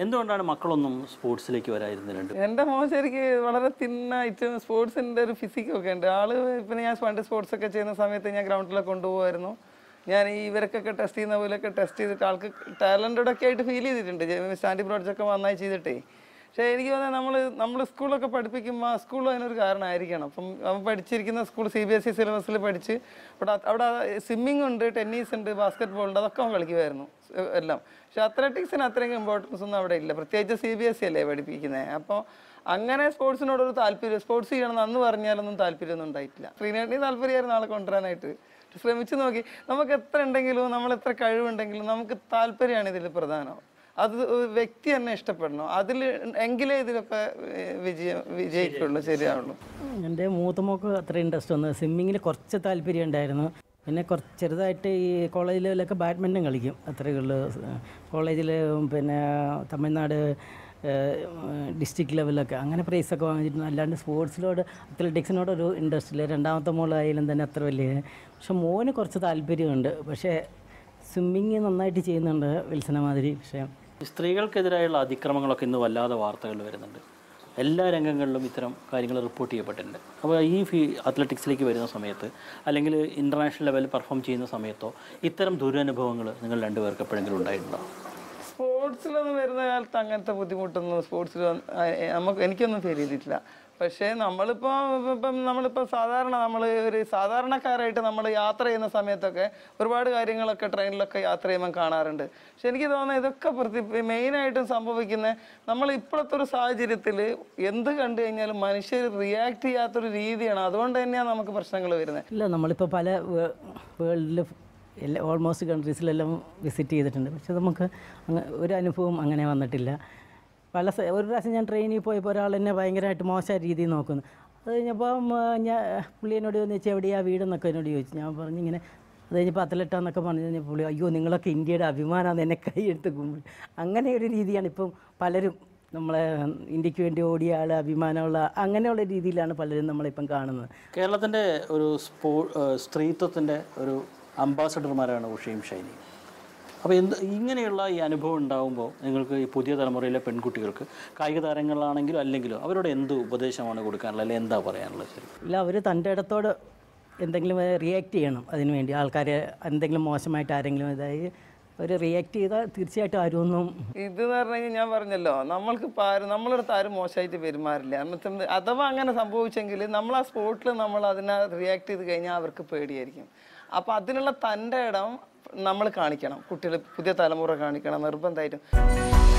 എന്തുകൊണ്ടാണ് മക്കളൊന്നും സ്പോർട്സിലേക്ക് വരായിരുന്നത് എൻ്റെ മോൻ ശരിക്ക് വളരെ തിന്നായിട്ട് സ്പോർട്സിൻ്റെ ഒരു ഫിസിക്കൊക്കെ ഉണ്ട് ആള് പിന്നെ ഞാൻ പണ്ട് സ്പോർട്സ് ഒക്കെ ചെയ്യുന്ന സമയത്ത് ഞാൻ ഗ്രൗണ്ടിലൊക്കെ കൊണ്ടുപോകുമായിരുന്നു ഞാൻ ഈ ഇവർക്കൊക്കെ ടെസ്റ്റ് ചെയ്യുന്ന പോലെയൊക്കെ ടെസ്റ്റ് ചെയ്തിട്ട് ആൾക്ക് ടാലൻറ്റഡ് ഒക്കെ ആയിട്ട് ഫീൽ ചെയ്തിട്ടുണ്ട് സ്റ്റാൻഡിംഗ് പ്രോജക്റ്റ് ഒക്കെ നന്നായി ചെയ്തിട്ടേ പക്ഷേ എനിക്ക് തോന്നുന്നത് നമ്മൾ നമ്മൾ സ്കൂളൊക്കെ പഠിപ്പിക്കുമ്പോൾ ആ സ്കൂളും അതിനൊരു കാരണമായിരിക്കണം അപ്പം അവൻ പഠിച്ചിരിക്കുന്ന school C B S E സിലബസിൽ പഠിച്ച് അവിടെ അവിടെ സ്വിമ്മിംഗ് ഉണ്ട് ടെന്നീസ് ഉണ്ട് ബാസ്കറ്റ് ബോൾ ഉണ്ട് അതൊക്കെ അവൻ കളിക്കുമായിരുന്നു ഏഹ് എല്ലാം പക്ഷെ അത്ലറ്റിക്സിന് അത്രയും ഇമ്പോർട്ടൻസ് ഒന്നും അവിടെ ഇല്ല പ്രത്യേകിച്ച് സി ബി എസ് സി അല്ലേ പഠിപ്പിക്കുന്നത് അപ്പോൾ അങ്ങനെ സ്പോർട്സിനോടൊരു താല്പര്യം സ്പോർട്സ് ചെയ്യണം എന്ന് പറഞ്ഞാലൊന്നും താല്പര്യമൊന്നും ഉണ്ടായിട്ടില്ല ശ്രീനേട്ടിന് താല്പര്യമായിരുന്നു ആളെ കൊണ്ടുവരാനായിട്ട് ശ്രമിച്ചു നോക്കി നമുക്ക് എത്ര ഉണ്ടെങ്കിലും നമ്മൾ എത്ര കഴിവുണ്ടെങ്കിലും നമുക്ക് താല്പര്യമാണ് ഇതിൽ പ്രധാനം അത് ഒരു വ്യക്തി തന്നെ ഇഷ്ടപ്പെടണം അതിൽ എങ്കിലേ ഇതിലൊക്കെ ഏഹ്, വിജയം വിജയിക്കുള്ളൂ ശരിയാവുള്ളൂ എൻ്റെ മൂത്തമോക്ക് അത്ര ഇൻട്രസ്റ്റ് ഒന്നും സ്വിമ്മിങ്ങിൽ കുറച്ച് താല്പര്യം ഉണ്ടായിരുന്നു പിന്നെ കുറച്ച് ചെറുതായിട്ട് ഈ കോളേജ് ലെവലൊക്കെ ബാഡ്മിൻ്റൺ കളിക്കും അത്രയേ ഉള്ളൂ കോളേജിൽ പിന്നെ തമിഴ്നാട് ഡിസ്ട്രിക്ട് ലെവലൊക്കെ അങ്ങനെ പ്രൈസൊക്കെ വാങ്ങിച്ചിട്ടുണ്ട് അല്ലാണ്ട് സ്പോർട്സിനോട് അത്ലറ്റിക്സിനോട് ഒരു ഇൻട്രസ്റ്റ് ഇല്ല രണ്ടാമത്തെ മോളായാലും തന്നെ അത്ര വലിയ പക്ഷെ മോന് കുറച്ച് താല്പര്യമുണ്ട് പക്ഷേ സ്വിമ്മിങ് നന്നായിട്ട് ചെയ്യുന്നുണ്ട് വിൽസന മാതിരി പക്ഷേ സ്ത്രീകൾക്കെതിരായുള്ള അതിക്രമങ്ങളൊക്കെ ഇന്ന് വല്ലാതെ വാർത്തകൾ വരുന്നുണ്ട് എല്ലാ രംഗങ്ങളിലും ഇത്തരം കാര്യങ്ങൾ റിപ്പോർട്ട് ചെയ്യപ്പെട്ടിട്ടുണ്ട് അപ്പോൾ ഈ ഫീ അത്ലറ്റിക്സിലേക്ക് വരുന്ന സമയത്ത് അല്ലെങ്കിൽ ഇൻ്റർനാഷണൽ ലെവലിൽ പെർഫോം ചെയ്യുന്ന സമയത്തോ ഇത്തരം ദുരനുഭവങ്ങൾ നിങ്ങൾ രണ്ടുപേർക്ക് എപ്പോഴെങ്കിലും ഉണ്ടായിട്ടുണ്ടോ സ്പോർട്സിലൊന്നും വരുന്ന കാലത്ത് അങ്ങനത്തെ ബുദ്ധിമുട്ടൊന്നും സ്പോർട്സിൽ നമുക്ക് എനിക്കൊന്നും ഫീൽ ചെയ്തിട്ടില്ല പക്ഷേ നമ്മളിപ്പോൾ ഇപ്പം നമ്മളിപ്പോൾ സാധാരണ നമ്മൾ ഒരു സാധാരണക്കാരായിട്ട് നമ്മൾ യാത്ര ചെയ്യുന്ന സമയത്തൊക്കെ ഒരുപാട് കാര്യങ്ങളൊക്കെ ട്രെയിനിലൊക്കെ യാത്ര ചെയ്യുമ്പോൾ കാണാറുണ്ട് പക്ഷെ എനിക്ക് തോന്നുന്നത് ഇതൊക്കെ പ്രതി മെയിനായിട്ടും സംഭവിക്കുന്ന നമ്മൾ ഇപ്പോഴത്തെ ഒരു സാഹചര്യത്തിൽ എന്ത് കണ്ടു കഴിഞ്ഞാലും മനുഷ്യർ റിയാക്ട് ചെയ്യാത്തൊരു രീതിയാണ് അതുകൊണ്ട് തന്നെയാണ് നമുക്ക് പ്രശ്നങ്ങൾ വരുന്നത് ഇല്ല നമ്മളിപ്പോൾ പല വേൾഡിൽ എല്ലാ ഓൾമോസ്റ്റ് കൺട്രീസിലെല്ലാം വിസിറ്റ് ചെയ്തിട്ടുണ്ട് പക്ഷെ നമുക്ക് അങ്ങ് ഒരു അനുഭവം അങ്ങനെ വന്നിട്ടില്ല പല സ്ഥ- ഒരു പ്രാവശ്യം ഞാൻ ട്രെയിനിൽ പോയപ്പോൾ ഒരാൾ എന്നെ ഭയങ്കരമായിട്ട് മോശമായ രീതിയിൽ നോക്കുന്നു അത് കഴിഞ്ഞപ്പോൾ ഞാൻ പുള്ളി എന്നോട് ചോദിച്ചു എവിടെയാ വീടെന്നൊക്കെ എന്നോട് ചോദിച്ചു ഞാൻ പറഞ്ഞു ഇങ്ങനെ അത് കഴിഞ്ഞപ്പോൾ അത്ലറ്റാന്നൊക്കെ പറഞ്ഞു കഴിഞ്ഞപ്പോൾ പുള്ളി അയ്യോ നിങ്ങളൊക്കെ ഇന്ത്യയുടെ അഭിമാനമാണ് എന്നെ കൈയെടുത്ത് കുമ്പിൾ അങ്ങനെ ഒരു രീതിയാണ് ഇപ്പം പലരും നമ്മളെ ഇന്ത്യക്ക് വേണ്ടി ഓടിയ ആൾ അഭിമാനമുള്ള അങ്ങനെയുള്ള രീതിയിലാണ് പലരും നമ്മളിപ്പം കാണുന്നത് കേരളത്തിൻ്റെ ഒരു സ്പോ സ്ത്രീത്വത്തിൻ്റെ ഒരു അംബാസഡർമാരാണ് ഉഷയും ഷൈനി അപ്പോൾ എന്ത് ഇങ്ങനെയുള്ള ഈ അനുഭവം ഉണ്ടാകുമ്പോൾ നിങ്ങൾക്ക് ഈ പുതിയ തലമുറയിലെ പെൺകുട്ടികൾക്ക് കായിക താരങ്ങളാണെങ്കിലും അല്ലെങ്കിലും അവരോട് എന്ത് ഉപദേശമാണ് കൊടുക്കാനുള്ളത് അല്ലെങ്കിൽ എന്താ പറയാനുള്ളത് ശരി ഇല്ല അവർ തൻ്റെ ഇടത്തോട് എന്തെങ്കിലും റിയാക്ട് ചെയ്യണം അതിന് വേണ്ടി ആൾക്കാരെ എന്തെങ്കിലും മോശമായിട്ട് ആരെങ്കിലും ഇതായി അവർ റിയാക്ട് ചെയ്താൽ തീർച്ചയായിട്ടും ആരും ഒന്നും ഇത് എന്ന് പറഞ്ഞു കഴിഞ്ഞാൽ ഞാൻ പറഞ്ഞല്ലോ നമ്മൾക്ക് ഇപ്പം ആരും നമ്മളടുത്ത് ആരും മോശമായിട്ട് പെരുമാറില്ല എന്നിട്ട് അഥവാ അങ്ങനെ സംഭവിച്ചെങ്കിൽ നമ്മൾ ആ സ്പോട്ടിൽ നമ്മൾ അതിനെ റിയാക്ട് ചെയ്ത് കഴിഞ്ഞാൽ അവർക്ക് പേടിയായിരിക്കും അപ്പം അതിനുള്ള തൻ്റെ ഇടം നമ്മൾ കാണിക്കണം കുട്ടികൾ പുതിയ തലമുറ കാണിക്കണം നിർബന്ധമായിട്ടും